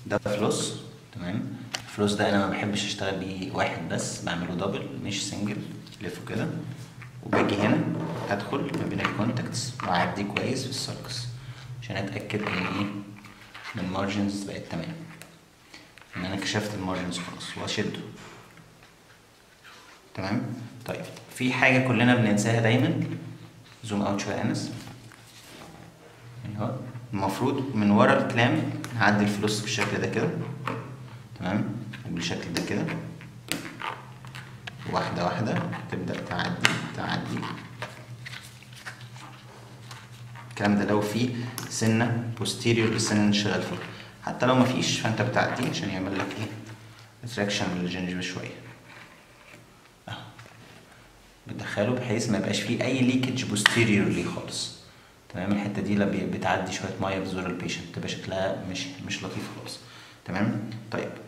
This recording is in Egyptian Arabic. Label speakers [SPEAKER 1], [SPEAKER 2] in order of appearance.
[SPEAKER 1] ده فلوس تمام الفلوس ده انا ما بحبش اشتغل بيه واحد بس بعمله دبل مش سنجل لفه كده وباجي هنا ادخل ما بين الكونتاكتس واعدي كويس في السلكس عشان اتاكد ان ايه ان المارجنز بقت تمام ان انا كشفت المارجنز خلاص واشده تمام طيب في حاجه كلنا بننساها دايما زوم اوت شويه يا انس ايوه المفروض من ورا الكلام هعدي الفلوس بالشكل ده كده تمام وبالشكل ده كده واحدة واحدة تبدأ تعدي تعدي الكلام ده لو في سنة posterior للسنة اللي شغال فيها حتى لو مفيش فانت بتعدي عشان يعمل لك ايه اتراكشن للجنجبة شوية اهو بتدخله بحيث ما يبقاش فيه اي ليكج posterior ليه خالص تمام الحته دي لا بي- بتعدي شويه ميه في زور البيشنت تبقى شكلها مش مش لطيف خالص تمام طيب